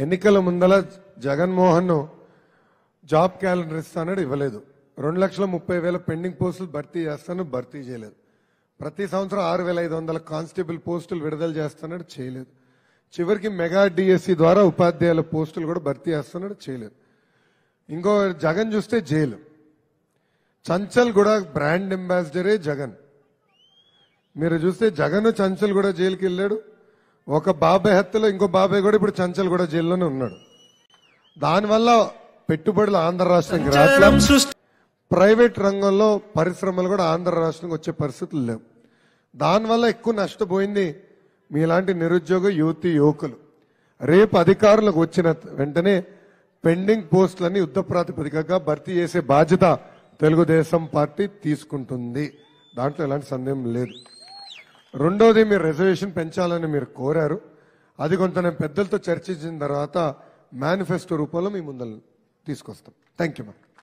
ఎన్నికల ముందల Jaganmohan job calendar ఇస్తానని ఇవ్వలేదు రెండు లక్షల ముప్పై వేల పెండింగ్ పోస్టులు భర్తీ చేస్తాను భర్తీ చేయలేదు ప్రతి సంవత్సరం ఆరు వేల ఐదు వందల కానిస్టేబుల్ పోస్టులు విడుదల చేస్తానని చేయలేదు చివరికి మెగా డిఎస్సి ద్వారా ఉపాధ్యాయుల పోస్టులు కూడా భర్తీ చేస్తానని చేయలేదు ఇంకో జగన్ చూస్తే జైలు చంచల్ కూడా బ్రాండ్ అంబాసిడరే జగన్ మీరు చూస్తే జగన్ చంచల్ కూడా జైలుకి వెళ్ళాడు ఒక బాబాయ్ హత్యలో ఇంకో బాబాయ్ కూడా ఇప్పుడు చంచల్ కూడా జైల్లోనే ఉన్నాడు దానివల్ల పెట్టుబడులు ఆంధ్ర రాష్ట్రానికి రావట్లేదు ప్రైవేట్ రంగంలో పరిశ్రమలు కూడా ఆంధ్ర రాష్ట్రానికి వచ్చే పరిస్థితులు లేవు దానివల్ల ఎక్కువ నష్టపోయింది మీలాంటి నిరుద్యోగ యువతి యువకులు రేపు అధికారులకు వచ్చిన వెంటనే పెండింగ్ పోస్టులని యుద్ధ ప్రాతిపదికగా భర్తీ చేసే బాధ్యత తెలుగుదేశం పార్టీ తీసుకుంటుంది దాంట్లో ఎలాంటి సందేహం లేదు రెండోది మీరు రిజర్వేషన్ పెంచాలని మీరు కోరారు అది కొంత నేను పెద్దలతో చర్చించిన తర్వాత మేనిఫెస్టో రూపంలో మీ ముందర తీసుకొస్తాం థ్యాంక్ యూ మ్యామ్